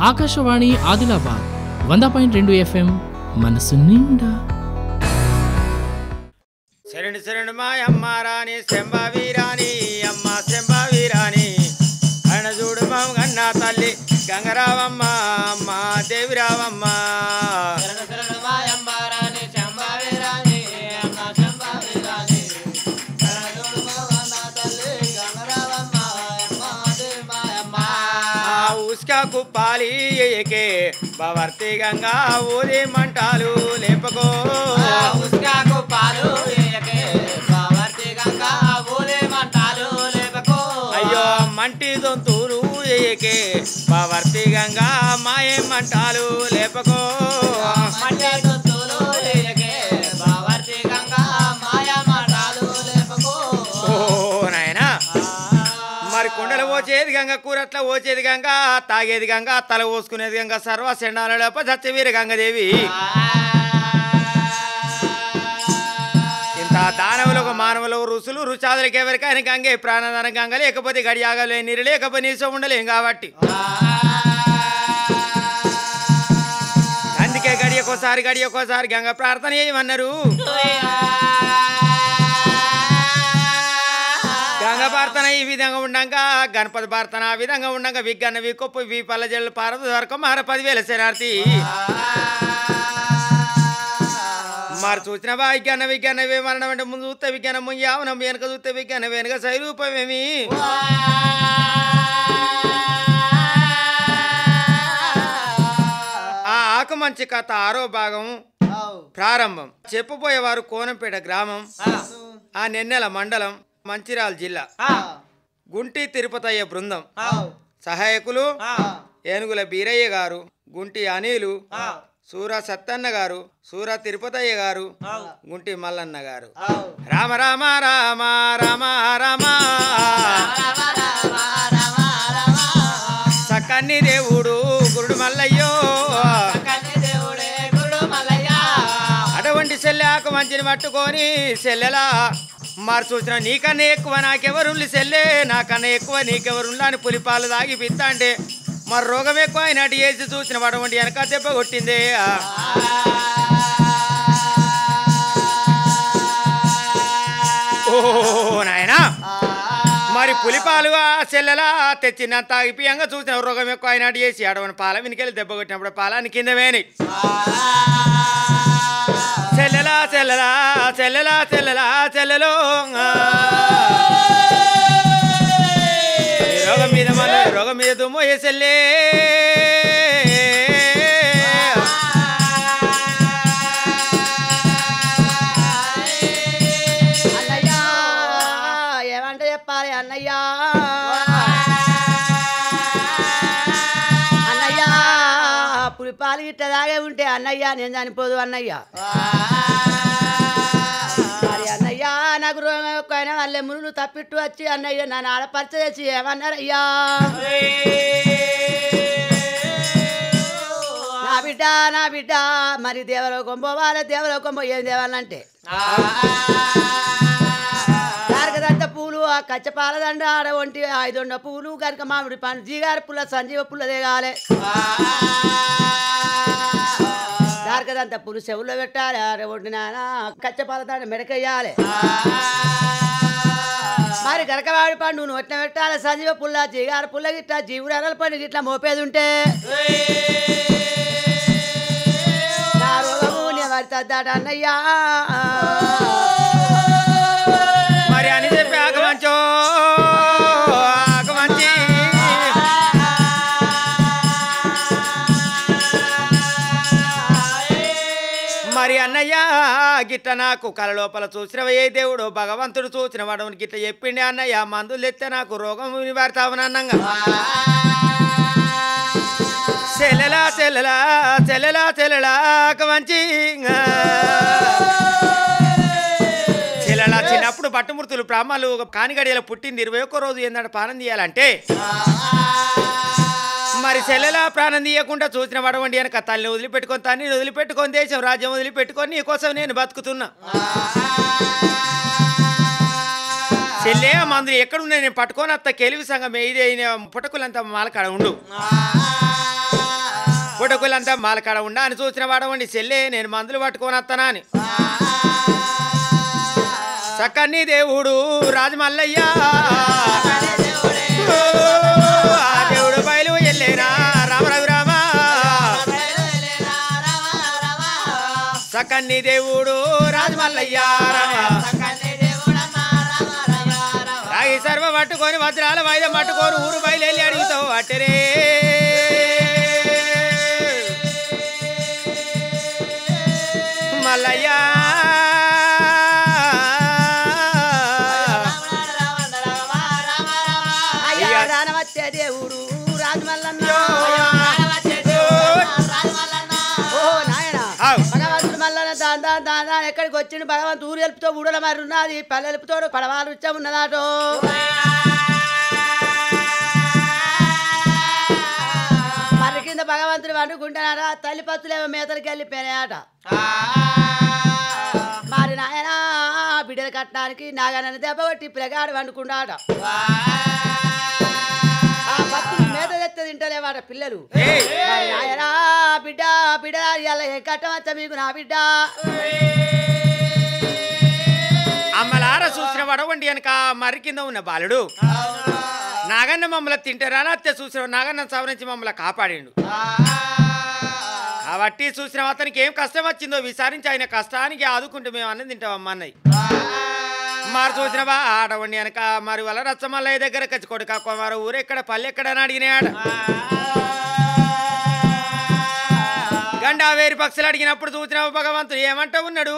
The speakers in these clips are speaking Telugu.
ఆకాశవాణి ఆదిలాబాద్ వంద పాయింట్ రెండు ఎఫ్ఎం మనసు నిండా శరణు శరణు మాయమ్మ రాణి శంభావి రాణి అమ్మ శంభావి రాణి అణ చూడు మామ గన్నా తల్లి గంగరావమ్మ అమ్మ దేవిరావమ్మ ఆ ఉస్కా కుప్పాలి ఏకే భవర్తి గంగా ఊది మంటాలు లేపకో అయ్యో మంటి దొంతులు ఏకే భవర్తి గంగా మాయే మంటాలు లేపకో ఓ నాయనా మరి కుండలు పోచేది గంగ కూరట్ల పోచేది గంగ తాగేది గంగ తల పోసుకునేది గంగ సర్వ సెండాల లోప సత్యవీర గంగదేవి ఇంత దానవులకు మానవులు రుసులు రుచాదులకు ఎవరికైనా గంగే ప్రాణదాన గంగ లేకపోతే గడియాగలే నీరు లేకపోతే నీసం ఉండలేం కాబట్టి అందుకే గడియకోసారి గడియకోసారి గంగ ప్రార్థన చేయమన్నారు గంగ ప్రార్థన ఈ విధంగా ఉండంగా గణపతి ప్రార్థన ఆ విధంగా ఉండంగా విగ్గన్న వి కొప్పు వి పల్ల జల్లు పారదు వరకు మార పదివేల శనార్థి మరి చూసిన విజ్ఞాన విజ్ఞాన మరణం అంటే ముందు చూస్తే విజ్ఞానం ముందు యావనం వెనక చూస్తే విజ్ఞాన వెనక సైరూపమేమి ఆ ఆకు మంచి కథ ఆరో భాగం ప్రారంభం చెప్పుపోయేవారు కోనంపేట గ్రామం ఆ నెన్నెల మండలం మంచిర్యాల జిల్లా గుంటి తిరుపతయ్య బృందం సహాయకులు ఏనుగుల బీరయ్య గారు గుంటి అనిలు సూర సత్తన్న గారు సూర తిరుపతయ్య గారు గుంటి మల్లన్న గారు రామ రామ రామ రామ రామ సక్కన్ని దేవుడు గురుడు మల్లయ్యో అటువంటి సెల్లాకు మంచిని పట్టుకొని సెల్లెలా మరి చూసిన నీకన్నా ఎక్కువ నాకెవరు సెల్లే నాకన్నా ఎక్కువ నీకెవరు అని పులిపాలు తాగి పిత్త అంటే మరి రోగం ఎక్కువ అయినట్టు వేసి చూసిన అటువంటి వెనక దెబ్బ కొట్టిందే ఓ నాయనా మరి పులిపాలు ఆ సెల్లెలా తెచ్చినంత తాగిపియంగా చూసిన రోగం ఎక్కువ అయినట్టు చేసి అడవని పాల వెనుకెళ్ళి దెబ్బ కొట్టినప్పుడు పాలాన్ని కింద వేని చెల్లెలా చెల్లెలా చెల్లెలా చెల్లెలా చెల్లెలో ఈ రోగం మీద మళ్ళీ రోగం మీద దుమ్ము ఏ చెల్లే అన్నయ్యా ఏమంటే చెప్పాలి అన్నయ్యా అన్నయ్యా పులిపాలు గిట్ట దాగే ఉంటే అన్నయ్య నేను చనిపోదు అన్నయ్య మరి అన్నయ్య నాకు రోగం ఎక్కువైనా వాళ్ళ మునులు తప్పిట్టు వచ్చి అన్నయ్య నన్ను ఆడపరచ తెచ్చి ఏమన్నారయ్యా నా బిడ్డ నా బిడ్డ మరి దేవలోకం పోవాలి దేవలోకం పోయేది దేవాలంటే దారకదంత పూలు ఆ కచ్చపాలదండ ఆడ ఒంటి ఐదొండ పూలు కనుక మామిడి పండు జీగారి పుల్ల సంజీవ పుల్ల దిగాలి దారకదంత పూలు చెవుల్లో పెట్టాలి ఆడ వండిన కచ్చపాలదండ మెడకెయ్యాలి మరి గరకవాడి పండు నోట్ల పెట్టాలి సంజీవ పుల్ల జీగారి పుల్ల గిట్ట జీవుడు అరల పండు గిట్ల మోపేది ఉంటే నా రోగము నివర్తద్దాట అన్నయ్యా మరి అని చెప్పి ఆగమంచో ఆగమంచి మరి అన్నయ్య గిట్ట నాకు కల లోపల చూసినవయ్యే దేవుడు భగవంతుడు చూసిన వాడు గిట్ట చెప్పిండే అన్నయ్య మందులు తెస్తే నాకు రోగం నివారితావనన్నంగా చెల్లెలా చెల్లెలా చెల్లెలా చెల్లెలా మంచి చెల్లెలా చిన్నప్పుడు పట్టుమూర్తులు బ్రాహ్మలు కానిగడియల పుట్టింది ఇరవై ఒక్క రోజు ఏందంటే పానం తీయాలంటే మరి చెల్లెలా ప్రాణం తీయకుండా చూసిన వడవండి వెనక తల్లిని వదిలిపెట్టుకొని తల్లిని వదిలిపెట్టుకొని దేశం రాజ్యం వదిలిపెట్టుకొని నీకోసం నేను బతుకుతున్నా చెల్లే ఆ మందులు ఎక్కడున్నా నేను పట్టుకొని అత్త కెలివి సంఘం ఏది అయిన పుటకులంతా మాలకాడ ఉండు పుటకులంతా మాలకాడ ఉండా అని చూసిన వాడవండి చెల్లే నేను మందులు పట్టుకొని వస్తానా అని చక్కని దేవుడు రాజమల్లయ్య ఓ, ఆ దేవుడు బయలు ఎల్లేనా రామ రఘురామ చక్కని దేవుడు రాజమల్లయ్య రామ రాగి సర్వ పట్టుకొని వజ్రాల వాయిదం పట్టుకొని ఊరు బయలుదేరి అడుగుతావు అట్టరే మల్లయ్య అయ్యా రానవచ్చే దేవుడు రాజమల్లన్న ఓ నాయన ఆవ్. భగవంతుడు మల్లన్న దాని దాని దాని దాని ఎక్కడికి వచ్చిండు భగవంతుడు ఊరు ఎలుపుతో ఊడల మరి ఉన్నది పల్లె ఎలుపుతోడు పడవాలు ఉచ్చం ఉన్నదాటో మరి కింద భగవంతుడు వండుకుంటున్నారా తల్లి పత్తులేమో మేతలకి వెళ్ళిపోయినాయట మరి నాయన బిడ్డలు కట్టడానికి నాగనని దెబ్బ కొట్టి పిల్లగాడు వండుకుంటాట ఆ పత్తులు మేత తెత్తే తింటలేవాట పిల్లలు ఏయ్. మరి నాయనా బిడ్డ బిడ్డ ఇలా ఏ కట్టమచ్చ మీకు నా బిడ్డ అమ్మలార చూసిన వడవండి వెనక మర్రి కింద ఉన్న బాలుడు నాగన్న మమ్మల్ని తింటారా అత్తే చూసిన నాగన్న సవరించి మమ్మల్ని కాపాడిండు కాబట్టి చూసిన అతనికి ఏం కష్టం వచ్చిందో విచారించి ఆయన కష్టానికి ఆదుకుంటూ మేము అన్నం తింటామమ్మా అన్నయ్య మరి చూసినవా ఆడవండి వెనక మరి వల్ల రచ్చమల్లయ్య దగ్గర కచ్చి కొడుక మరి ఊరెక్కడ పల్లె ఎక్కడ అని అడిగినాడు గండా వేరు పక్షులు అడిగినప్పుడు చూసినావు భగవంతుడు ఏమంటా ఉన్నాడు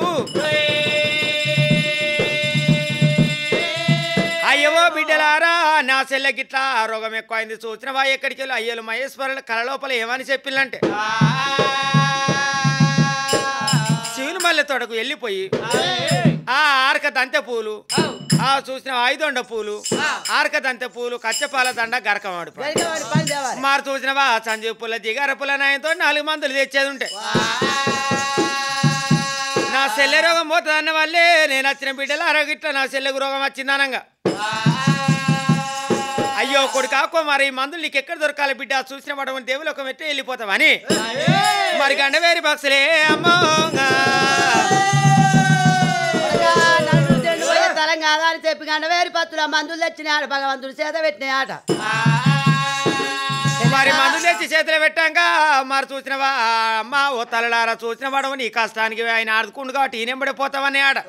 అయ్యవో బిడ్డలారా నా చెల్లె గిట్లా రోగం ఎక్కువైంది చూసినవా ఎక్కడికి వెళ్ళి అయ్యలు మహేశ్వరుల కళ లోపల ఏమని చెప్పిందంటే శివుని మల్లె తోటకు వెళ్ళిపోయి ఆ ఆరక దంతె పూలు ఆ చూసిన ఐదొండ పూలు ఆరక దంతె పూలు కచ్చపాల దండ గరకమాడు వెనకవాడి పని తేవాలి. మారు చూసినవా సంజీవ్ పుల్ల జిగార పుల్ల నాయంతో నాలుగు మందులు తెచ్చేది ఉంటే నా సెల్లె రోగం పోతుంది అన్న వల్లే నేను వచ్చిన బిడ్డలు అరగిట్ల నా సెల్లెకు రోగం వచ్చిందనంగా అయ్యో కొడుకా మరి ఈ మందులు నీకు ఎక్కడ దొరకాలి బిడ్డ చూసిన పడవని దేవులు ఒక మెట్టు వెళ్ళిపోతావని మరి గండవేరి బాక్సులే అమ్మో కొడుకా, నన్ను తెండు పోయే తరం కాదా అని చెప్పి గంట వేరు పత్తులు ఆ మందులు తెచ్చినాడు భగవంతుడు చేత పెట్టినాయట మరి మందులు తెచ్చి చేతిలో పెట్టాక మరి చూసినవా అమ్మ ఓ తలడారా చూసిన పడవ నీ కష్టానికి ఆయన ఆడుకుండు కాబట్టి ఈయనెంబడి పోతావని ఆడ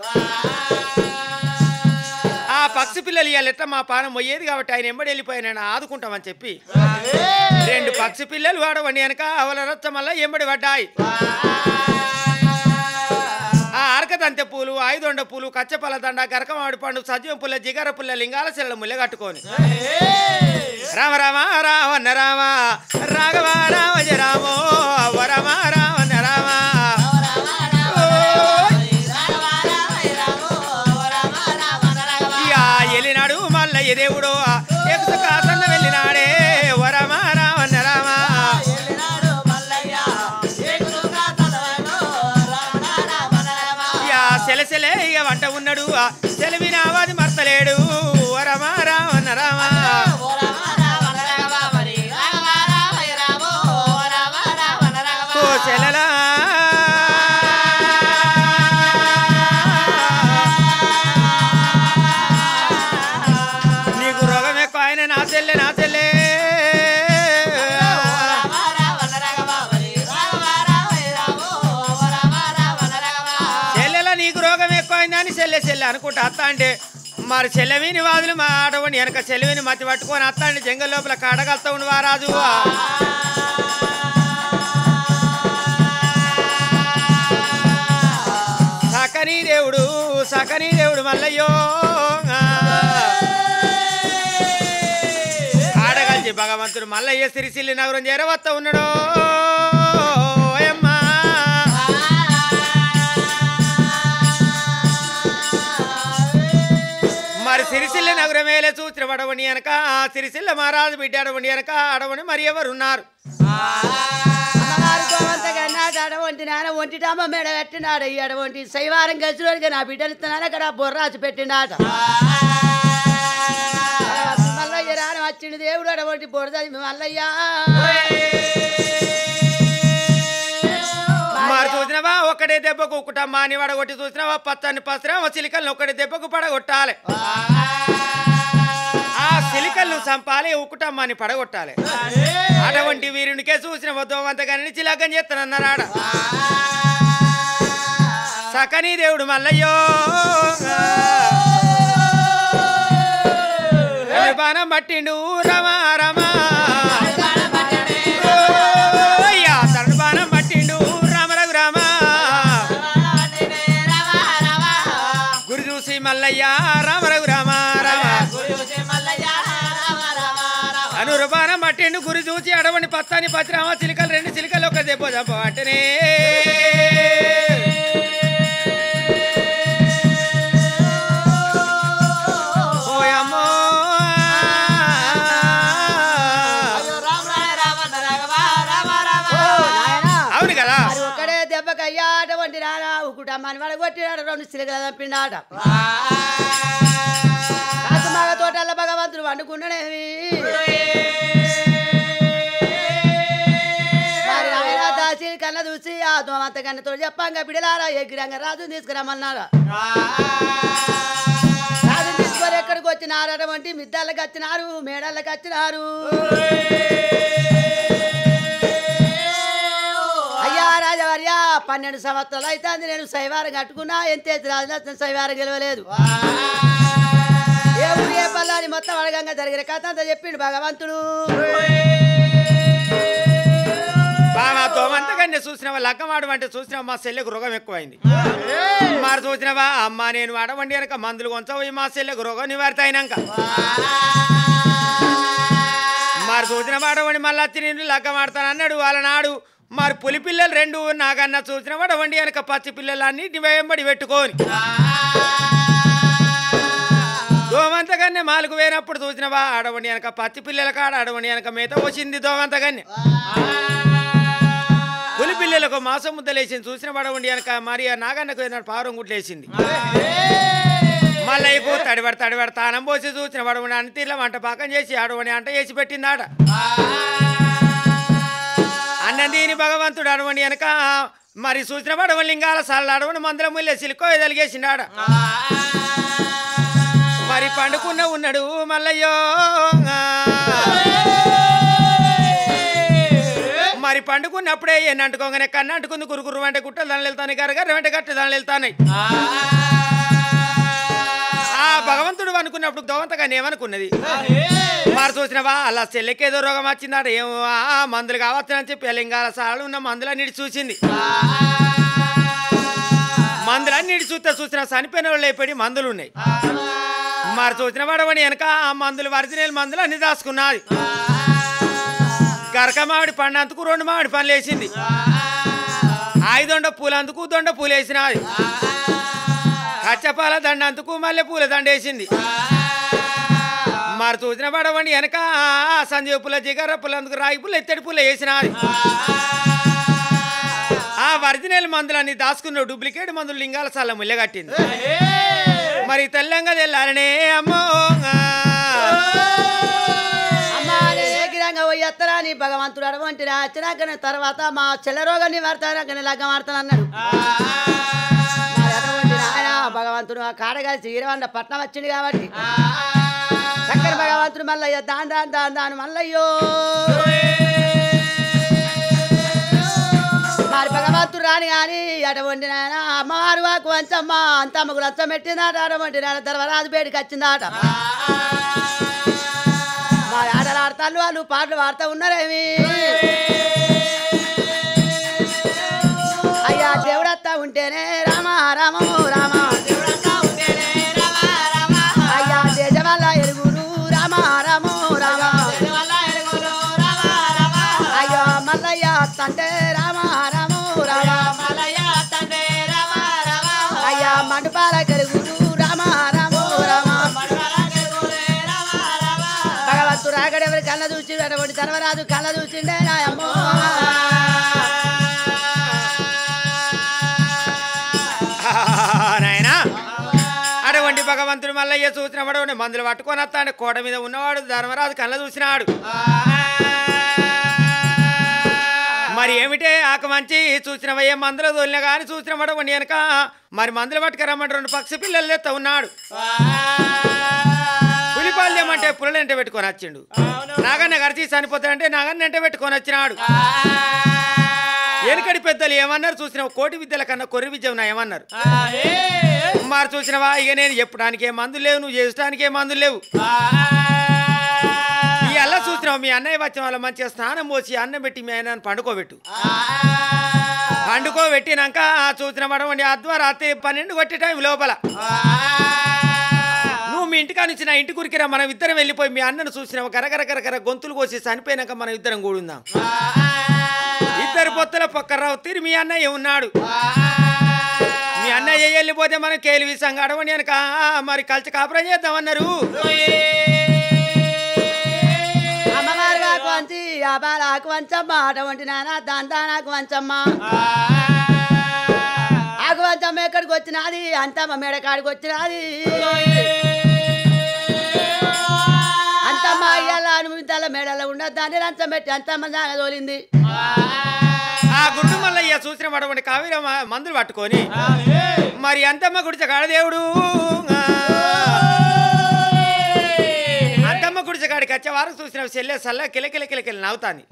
ఆ పక్షి పిల్లలు ఇవాళ ఎట్లా మా పానం పోయేది కాబట్టి ఆయన ఎంబడి వెళ్ళిపోయినా ఆదుకుంటామని చెప్పి రెండు పక్షి పిల్లలు వాడవండి వెనక అవల రచ్చ మళ్ళా ఎంబడి పడ్డాయి ఆ అరకదంతె పూలు ఐదొండ పూలు కచ్చపల్ల దండ గరకమాడి పండు సజీవం పుల్ల జిగర పుల్ల లింగాల శిల ముల్లె కట్టుకొని రామ రామ రావణ రామ రాఘవ రామ జయ రామో వరమ రావణ రామ ఇక ఎలినాడు మల్లయ్య దేవుడు ఎక్కు కాసన్న వెళ్ళినాడే వరమ రావణ రామ ఇక సెలసెలే ఇక వంట ఉన్నాడు సెలవినావాది మర్తలేడు వరమ రావణ రామ ఓ చెల్లెలా నీకు రోగం ఎక్కువ ఆయన నా చెల్లె నా చెల్లె చెల్లెల నీకు రోగం ఎక్కువైందని చెల్లె చెల్లె అనుకుంటా అత్త అంటే మరి చెల్లెవిని వాదులు మా ఆడవండి వెనక చెల్లెవిని మతి పట్టుకొని అత్త అంటే జంగల్ లోపల కాడగలుతా ఉండి వారాజు సకని దేవుడు సకని దేవుడు మల్లయ్యో ఆడగలిచి భగవంతుడు మల్లయ్య సిరిసిల్లి నగరం చేరవత్త ఉన్నాడు ఓయమ్మా మరి సిరిసిల్ల నగరం వేలే చూసిన పడవని వెనక సిరిసిల్ల మహారాజు బిడ్డ అడవని వెనక అడవని మరి ఎవరున్నారు అమ్మవారి గోవంతగా నాడు అడవంటి నాన్న ఒంటిటామ మెడ పెట్టినాడు ఈ అడవంటి శైవారం కలిసి నా బిడ్డలు ఇస్తున్నాను అక్కడ బొర్రాసి పెట్టినాట మల్లయ్య రాని వచ్చిండు దేవుడు అడవంటి బొరద మల్లయ్య చూసినావా ఒకటే దెబ్బకు కుటమ్మా అని వడగొట్టి చూసినావా పచ్చని పసరా సిలికల్ని ఒకటే దెబ్బకు పడగొట్టాలి ఆ సిలికల్ను చంపాలి ఉకుటమ్మా అని పడగొట్టాలి అటువంటి వీరునికే చూసిన వద్దోమంతగాని చిలకం చేస్తానన్నారాడ సకని దేవుడు మల్లయ్యో బాణం పట్టిండు రమా రమా అయ్యా తరుడు బాణం పట్టిండు రామ రఘు రామ గురు చూసి మల్లయ్య రామ రఘు రామ రామ అనురు బాణం పట్టిండు గురి చూసి అడవని పచ్చని పచ్చిరామ చిలికలు రెండు చిలికలు ఒక దెబ్బ దెబ్బ అంటేనే ఓయమ్మో నాయనా అవును కదా అది ఒక్కడే దెబ్బకి అయ్యా అటువంటి నానా ఉకుటమ్మని వాడు కొట్టినాడు రెండు సిలికలు తప్పిండాట కాసుమగ తోటల్ల భగవంతుడు వండుకున్నాడేమి మరి ఆయన దాచి కన్న చూసి ఆ దోమంత కన్నతో చెప్పంగా బిడలారా ఎగిరంగా రాజు తీసుకురమ్మన్నారా రాజు తీసుకొని ఎక్కడికి వచ్చినారు అటువంటి మిద్దళ్ళకి వచ్చినారు మేడళ్ళకి వచ్చినారు అయ్యా రాజవర్య పన్నెండు సంవత్సరాలు అయితే నేను శైవారం కట్టుకున్నా ఎంత రాజు శైవారం గెలవలేదు ఏ ఊరు ఏ పల్లాని మొత్తం అడగంగా జరిగిన కథ అంతా చెప్పిండు భగవంతుడు బాగా తోమంతగానే చూసినావా లగ్గమాడు అంటే చూసినావా మా చెల్లెకు రోగం ఎక్కువైంది మరి చూసినావా అమ్మ నేను అడవండి వెనక మందులు కొంచవు మా చెల్లెకు రోగం నివారిత అయినాక మరి చూసిన వాడవండి మళ్ళీ వచ్చి నేను లగ్గం ఆడతాను అన్నాడు వాళ్ళ నాడు మరి పులి పిల్లలు రెండు నాకన్నా చూసిన వాడవండి వెనక పచ్చి పిల్లలు అన్నిటి వెంబడి పెట్టుకొని దోమంతగానే మాలకు పోయినప్పుడు చూసినవా ఆడవండి వెనక పచ్చి పిల్లల కాడ ఆడవండి వెనక మేత వచ్చింది దోమంతగానే పులి పిల్లలకు మాసం ముద్దలేసింది చూసిన పడవండి వెనక మరి ఆ నాగన్నకు ఏదైనా పారం గుట్లేసింది మళ్ళీ తడిబడి తడిబడి తానం పోసి చూసిన పడవండి అన్ని తీర్ల వంట పాకం చేసి ఆడవండి అంట చేసి పెట్టిందాట అన్న దీని భగవంతుడు అడవండి వెనక మరి చూసిన పడవండి లింగాల సార్లు అడవండి మందుల ముల్లె సిలికో ఎదలిగేసిండాడ మరి పండుకున్న ఉన్నాడు మల్లయ్యో మరి పండుకున్నప్పుడే ఎన్ని అంటుకోగానే కన్ను అంటుకుంది కురుకురు వెంట గుట్టలు దాని వెళ్తాను గరగర వెంట గట్టు దాని వెళ్తాయి ఆ భగవంతుడు అనుకున్నప్పుడు దోవంతగానే ఏమనుకున్నది మరి చూసినవా అలా చెల్లెకేదో రోగం వచ్చిందాట ఏమో ఆ మందులు కావచ్చునని చెప్పి లింగాల సార్లు ఉన్న మందులన్నిటి చూసింది మందులన్నిటి చూస్తే చూసిన చనిపోయిన వాళ్ళు అయిపోయి మందులు ఉన్నాయి మరి చూసిన వాడవని వెనక ఆ మందులు వరిజినల్ మందులు అన్ని దాచుకున్నది గరక మామిడి పండు అందుకు రెండు మామిడి పండ్లు వేసింది ఐదొండ పూలు అందుకు దొండ పూలు వేసినది కచ్చపాల దండ అందుకు మల్లె పూల దండ వేసింది మరి చూసిన పడవండి వెనక ఆ సంజీవ పూల జిగర పూల అందుకు రాగి పూల ఎత్తడి పూల వేసినది ఆ ఒరిజినల్ మందులన్నీ దాచుకున్న డూప్లికేట్ మందులు లింగాల సల్ల ముల్లెగట్టింది మరి తెల్లంగా తెల్లారనే అమ్మో అమ్మా గిరంగా పోయి ఎత్తరా నీ భగవంతుడు అడవంటి వచ్చినాక తర్వాత మా చెల్లరోగ నివార్తాక లగ్గం ఆడతాను అన్నాడు మరి అటువంటి నాయన భగవంతుడు ఆ కాడ కలిసి ఈరవండ పట్నం వచ్చింది కాబట్టి చక్కని భగవంతుడు మల్లయ్య దాని దాని దాని దాని మల్లయ్యో మరి భగవంతుడు రాని కానీ అటువంటి నాయన అమ్మవారు వాకు వంచమ్మ అంత అమ్మకు రచ్చం పెట్టిందాట అటువంటి నాయన ధర్మరాజు బయటికి వచ్చిందాట మరి ఆటలు ఆడతాను వాళ్ళు పాటలు పాడుతూ ఉన్నారేమి అయ్యా దేవుడత్తా ఉంటేనే రామ రామము రామ అయ్యా దేశవల్ల ఎరుగురు రామ రాము రామ అయ్యో మల్లయ్య తంటే రామ రాము రామ అయ్యా మండుపాల కెరుగురు రామ రాము రామ భగవంతుడు రాగడెవరి కళ్ళ చూసి అటువంటి ధర్మరాజు కళ్ళ చూసిండే నాయమ్మో నాయనా అటువంటి భగవంతుడు మల్లయ్య చూసిన వాడు మందులు పట్టుకొని వస్తాడు కోట మీద ఉన్నవాడు ధర్మరాజు కళ్ళ చూసినాడు మరి ఏమిటే ఆక మంచి చూసిన ఏ మందులు తోలినా కానీ చూసిన పడవండి వెనక మరి మందులు పట్టుకురమ్మంటే రెండు పక్షి పిల్లలు ఎత్త ఉన్నాడు పులిపాలు తెమ్మంటే పుల్లలు ఎంట పెట్టుకొని వచ్చిండు నాగన్న గడిచి చనిపోతాడంటే నాగన్న ఎంట పెట్టుకొని వచ్చినాడు వెనుకడి పెద్దలు ఏమన్నారు చూసిన కోటి విద్యల కన్నా కొర్రి విద్య ఉన్నా ఏమన్నారు మరి చూసినవా ఇక నేను చెప్పడానికి ఏ మందులు లేవు నువ్వు చేసడానికి ఏ మందులు లేవు ఈ అల్ల చూసినావు మీ అన్నయ్య వచ్చిన వాళ్ళ మంచిగా స్నానం పోసి అన్నం పెట్టి మీ ఆయన పండుకోబెట్టు పండుకోబెట్టినాక చూసిన పడవండి అద్వారాత్రి పన్నెండు కొట్టే టైం లోపల నువ్వు మీ ఇంటికా నుంచి నా ఇంటి కురికిరా మనం ఇద్దరం వెళ్ళిపోయి మీ అన్నను చూసినావు కరకర కరకర గొంతులు కోసి చనిపోయినాక మనం ఇద్దరం కూడుందాం ఇద్దరు పొత్తుల పక్కరావు తిరిగి మీ అన్నయ్య ఉన్నాడు మీ అన్నయ్య వెళ్ళిపోతే మనం కేలివి సంగడవని వెనక మరి కలిసి కాపురం చేద్దామన్నారు అమ్మవారు ఆకు వంచి అబాల ఆకు వంచమ్మ అటువంటి నాన్న దాందా నాకు వంచమ్మ ఆకు వంచమ్మ ఎక్కడికి వచ్చినది అంతమ్మ మేడకాడికి వచ్చినది అంతమ్మ అయ్యాల అనుభవించాల మేడలో ఉండదు దాన్ని రంచం పెట్టి అంతమ్మ దాని తోలింది ఆ గుడ్డు మల్లయ్య చూసిన పడవండి కావిర మందులు పట్టుకొని మరి అంతమ్మ గుడిచ కాడదేవుడు అంతమ్మ గుడిచ కాడికి వచ్చే వారం చూసిన చెల్లె సల్ల కిలకిల కిలకిల నవ్వుతాంది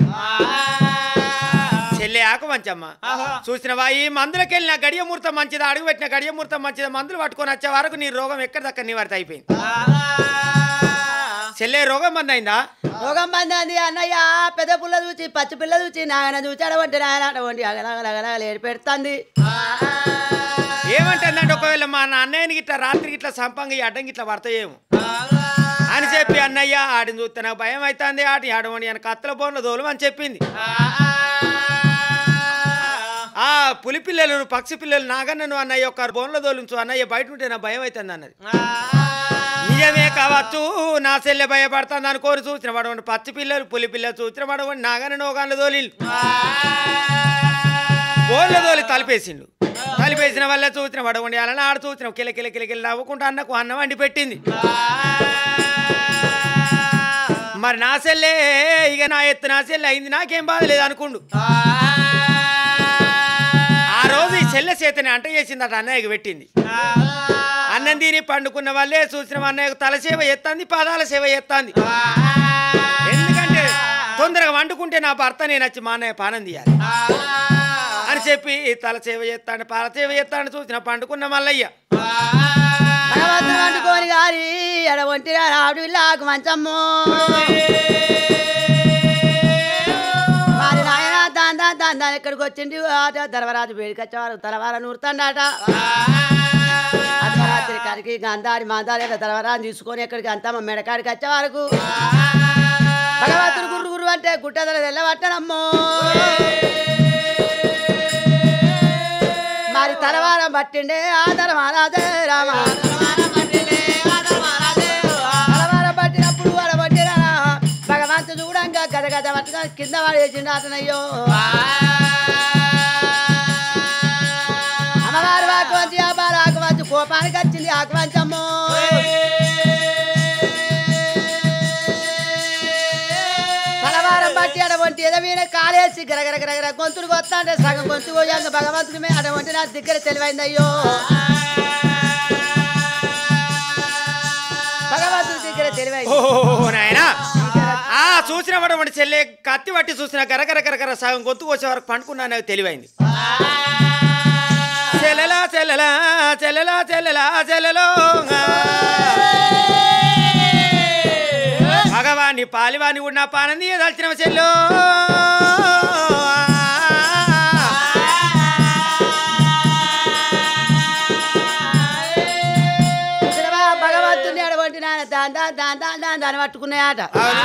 చెల్లె ఆకు మంచమ్మ చూసినవా ఈ మందులకెళ్ళిన గడియ ముహూర్తం మంచిదా అడుగు పెట్టిన గడియ ముహూర్తం మంచిదా మందులు పట్టుకొని వచ్చే వరకు నీ రోగం ఎక్కడ దక్క నివారిత అయిపోయింది చెల్లె రోగం మంది అయిందా రోగం బంది అన్నయ్య పెద్ద పుల్ల చూచి పచ్చి పిల్ల చూచి నాయన చూచి అడవంటి నాయన అటువంటి అగలగలగలగల ఏడు పెడుతుంది ఏమంటుందంటే ఒకవేళ మా అన్నయ్యని గిట్లా రాత్రి గిట్లా సంపంగా ఈ అడ్డం గిట్లా పడతాయేమో అని చెప్పి అన్నయ్య ఆడిని చూస్తే నాకు భయం అవుతుంది ఆటి ఆడమని అని కత్తల బోన్ల దోలు అని చెప్పింది ఆ పులి పిల్లలు పక్షి పిల్లలు నాగన్నను అన్నయ్య ఒక బోన్ల దోలుంచు అన్నయ్య బయట ఉంటే నా భయం అవుతుంది అన్నది నిజమే కావచ్చు నా చెల్లె భయపడుతుంది అనుకోని చూసిన పడవండి పచ్చి పిల్లలు పులి పిల్లలు చూసిన పడవండి నాగన్న నోగాన్ల దోలి బోన్ల దోలి తలిపేసిండు తలిపేసిన వల్ల చూసిన పడవండి అలా ఆడు చూసిన కిల కిల కిల కిల నవ్వుకుంటూ అన్నకు అన్నం వండి పెట్టింది మరి నా సెల్లే ఇక నా ఎత్తు నా సెల్లె అయింది నాకేం బాధ లేదు అనుకుండు ఆ రోజు ఈ చెల్లె చేతని అంట చేసిందట అన్నయ్యకి పెట్టింది అన్నం తిని పండుకున్న వాళ్ళే చూసిన అన్నయ్యకు తల సేవ ఎత్తంది పాదాల సేవ ఎత్తంది ఎందుకంటే తొందరగా వండుకుంటే నా భర్త నేను వచ్చి మా అన్నయ్య పానం తీయాలి అని చెప్పి తల సేవ చేస్తాను పాల సేవ చేస్తాను చూసిన పండుకున్న మల్లయ్య భగవంతుడు వండుకొని గారి ఎడవంటి ఆవిడ వీళ్ళకు మంచమ్ము మరి నాయన దాని దాని దాని దాని ఎక్కడికి వచ్చింది ఆట ధర్మరాజు వేడికొచ్చేవారు తలవార నూరుతాడట అర్ధరాత్రి కరికి గంధారి మందారి ధర్మరాజు తీసుకొని ఎక్కడికి అంతమ్మ మెడకాడికి వచ్చే వరకు భగవంతుడు గుర్రు గుర్రు అంటే గుట్టదల తెల్లబట్టనమ్మో మరి తలవారం పట్టిండే ఆ ధర్మరాజే రామ తలవారం పట్టినప్పుడు వాడ పట్టిరా భగవంతుడు చూడంగా గద గద పట్టుగా కింద వాడేసిండు అతనయ్యో అమ్మవారు ఆకువంచి అమ్మారు ఆకువంచి కోపానికి వచ్చింది ఆకువంచమ్మో తలవారం బట్టి అటువంటి ఎదవీన కాలేసి గరగర గరగర గొంతులు కొత్తాంటే సగం గొంతు పోయాక భగవంతుడి మీద అటువంటి నా దగ్గర తెలివైంది అయ్యో భగవంతుడి దగ్గర తెలివైంది ఓ నాయనా ఆ చూసిన పడవండి చెల్లె కత్తి పట్టి చూసిన గరగర గరగర సగం గొంతు వచ్చే వరకు పండుకున్నా నాకు తెలివైంది చెల్లెలా చెల్లెలా చెల్లెలా చెల్లెలా చెల్లెలో భగవాన్ని పాలివాని ఉన్న పానంది దల్చిన చెల్లో చూసినవా భగవంతుని అటువంటి నాయన దాని దాని దాని దాని దాని దాన్ని పట్టుకున్నాయట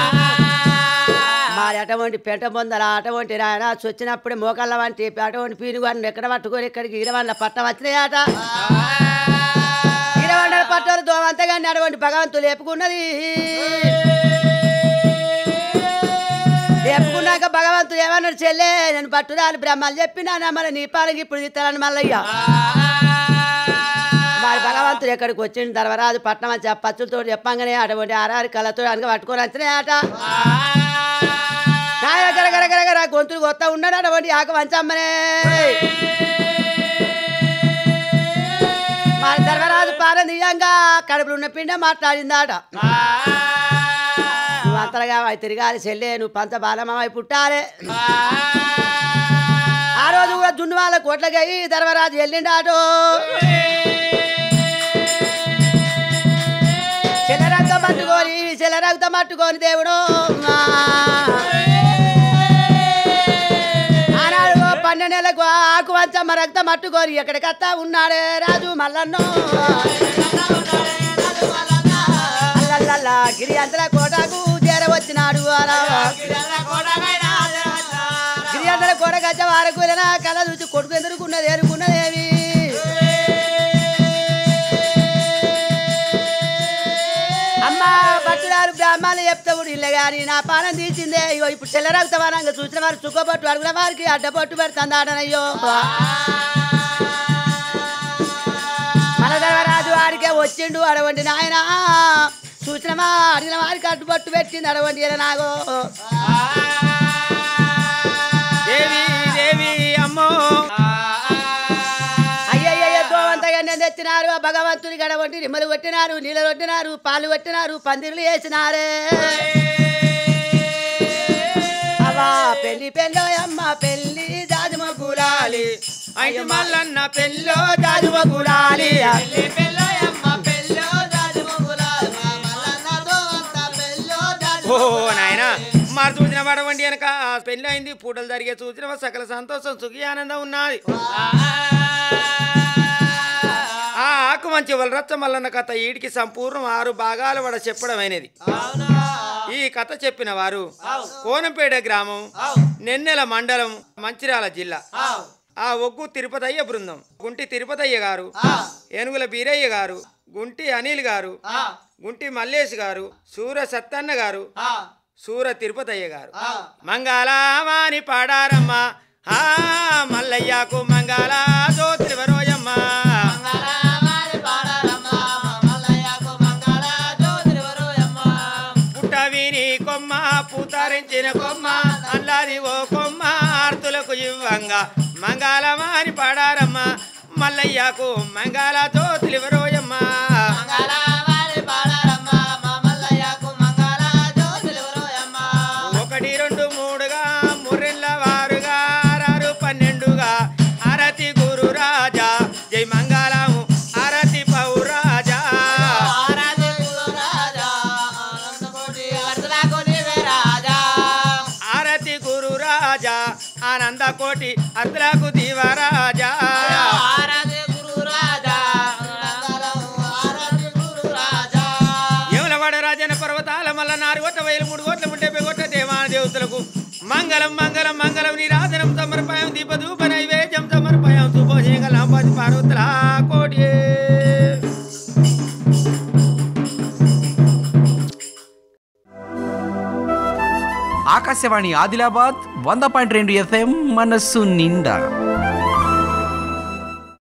మరి అటువంటి పెంట బొందల అటువంటి నాయన వచ్చినప్పుడే మోకాళ్ళ వంటి అటువంటి పీనుగాన్ని ఎక్కడ పట్టుకొని ఇక్కడికి ఇరవన్న పట్టం వచ్చినాయట ఇరవండల పట్టారు దోమంతగాన్ని అటువంటి భగవంతులు లేపుకున్నది లేపుకున్నాక భగవంతుడు ఏమన్నాడు చెల్లే నేను పట్టురాలి బ్రహ్మలు చెప్పినా మరి నీ పాలకి ఇప్పుడు తీస్తానని మల్లయ్య మరి భగవంతుడు ఎక్కడికి వచ్చిన ధర్మరాజు పట్నం అని పచ్చులతో చెప్పంగానే అటువంటి ఆరారి కళ్ళతో అనక పట్టుకొని వచ్చినాయి ఆట నాయన గర గర గర గర దగ్గర గొంతులు కొత్త ఉండనటువంటి ఆక వంచమ్మనే మన ధర్మరాజు పారదీయంగా కడుపులో ఉన్న పిండ మాట్లాడిందాట నువ్వు అంతరగా అవి తిరగాలి చెల్లే నువ్వు పంత బాలమై పుట్టాలే ఆ రోజు కూడా జున్ను వాళ్ళ కోట్లకి ధర్మరాజు వెళ్ళిండాటో చెల్లరక్తం పట్టుకొని చెల్లరక్తం పట్టుకొని దేవుడు ఆనాడు పన్నెండు నెలలకు ఆకు వంచమ్మ రక్తం పట్టుకొని ఎక్కడికత్తా ఉన్నాడే రాజు మల్లన్నో అల్లల్లల్లా గిరి అంతల కోటకు చేరవచ్చినాడు అలా గిరి అంతల కోట గచ్చ వారకు వెళ్ళినా కళ్ళ చూసి కొడుకు ఎదురుకున్నది ఎరుకున్నదేవి అమ్మా భక్తురాలు బ్రాహ్మణులు చెప్తాడు ఇల్ల గాని నా పానం తీసిందే ఇగో ఇప్పుడు చెల్లరక్తమానంగా చూసిన వారు చుక్కబొట్టు అడుగుల వారికి అడ్డపొట్టు పెడుతుంది ఆడనయ్యో మన ధర్మరాజు వాడికే వచ్చిండు అడవండి నాయన చూసినమా అడిగిన వారికి అడ్డుపట్టు పెట్టింది అడవండి ఈయన నాగో దేవి దేవి అమ్మో అయ్యయ్య దోవంతగా నేను తెచ్చినారు ఆ భగవంతుని గడవంటి నిమ్మలు కొట్టినారు నీళ్ళు కొట్టినారు పాలు కొట్టినారు పందిర్లు వేసినారే అవ్వా పెళ్లి పెళ్ళో అమ్మ పెళ్లి జాజుమ కూలాలి అయితే మల్లన్న పెళ్ళో జాజువ గులాలి ఓ నాయన మరి చూసిన పడవండి వెనక పెళ్ళి అయింది పూటలు జరిగే చూసిన సకల సంతోషం సుఖి ఆనందం ఉన్నది ఆ ఆకు మంచి వలరచ్చ మల్లన్న కథ ఈడికి సంపూర్ణం ఆరు భాగాలు వడ చెప్పడమైనది ఈ కథ చెప్పిన వారు కోనంపేట గ్రామం నెన్నెల మండలం మంచిర్యాల జిల్లా ఆ ఒగ్గు తిరుపతయ్య బృందం గుంటి తిరుపతయ్య గారు ఏనుగుల బీరయ్య గారు గుంటి అనిల్ గారు గుంటి మల్లేష్ గారు సూర సత్తన్న గారు సూర తిరుపతయ్య గారు మంగళమాని పాడారమ్మ ఆ మల్లయ్యకు మంగళ జ్యోతివరోయమ్మ పుట్టవిని కొమ్మ పూతరించిన కొమ్మ అల్లాది ఓ కొమ్మ ఆర్తులకు ఇవ్వంగా మంగళమాని పాడారమ్మ మల్లయ్యకు మంగళ జ్యోతివరోయమ్మ ఒకటి రెండు మూడుగా ముర్రెళ్ళ వారుగా ఆరారు పన్నెండుగా అరతి గురు రాజా జై మంగళము అరతి పౌరాజా ఆరతి గురు రాజా ఆనంద కోటి అద్రకు దివరాజా యములవాడ రాజన పర్వతాల మల్ల నారు గొట్ట వేలు మూడు గోట్ల ముంటే గొట్ట దేవాన దేవతలకు మంగళం మంగళం మంగళం నీరాజనం సమర్పయం దీపధూప నైవేద్యం సమర్పయం శుభోషేగలం పది పార్వతుల కోటి ఆకాశవాణి ఆదిలాబాద్ వంద పాయింట్ రెండు ఎఫ్ఎం మనస్సు నిండా